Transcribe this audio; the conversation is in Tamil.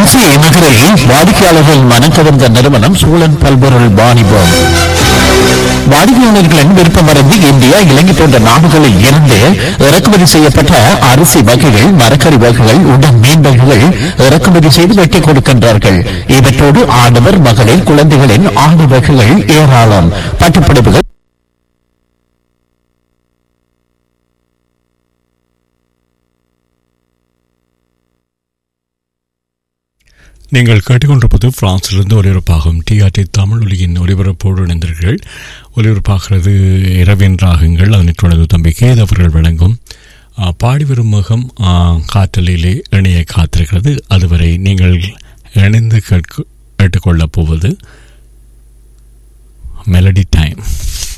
திருச்சி நகரில் வாடிக்கையாளர்கள் மனக்கவர்ந்த நிறுவனம் சூழன் பல்பொருள் வாணிபம் வாடிக்கையாளர்களின் விருப்பமறிந்து இந்தியா இலங்கை போன்ற நாடுகளில் இருந்து இறக்குமதி செய்யப்பட்ட அரிசி வகைகள் மரக்கறி வகைகள் உடன் மீன் வகைகள் இறக்குமதி செய்து வெட்டி கொடுக்கின்றார்கள் இவற்றோடு ஆடவர் மகளிர் குழந்தைகளின் ஆண்டு வகைகள் ஏராளம் பட்டுப்பிடிப்புகள் நீங்கள் கேட்டுக்கொண்டிருப்பது பிரான்சிலிருந்து ஒலிபரப்பாகும் டிஆர்டி தமிழ் ஒலியின் ஒலிபரப்போடு இணைந்தீர்கள் ஒலிபரப்பாகிறது இரவின் ராகங்கள் அதனைத் தொடர்ந்து தம்பி கேது அவர்கள் வழங்கும் ஆ, பாடி வரும் முகம் ஆ, காற்றலிலே இணைய காத்திருக்கிறது அதுவரை நீங்கள் இணைந்து கேட்க கேட்டுக்கொள்ளப் போவது மெலடி டைம்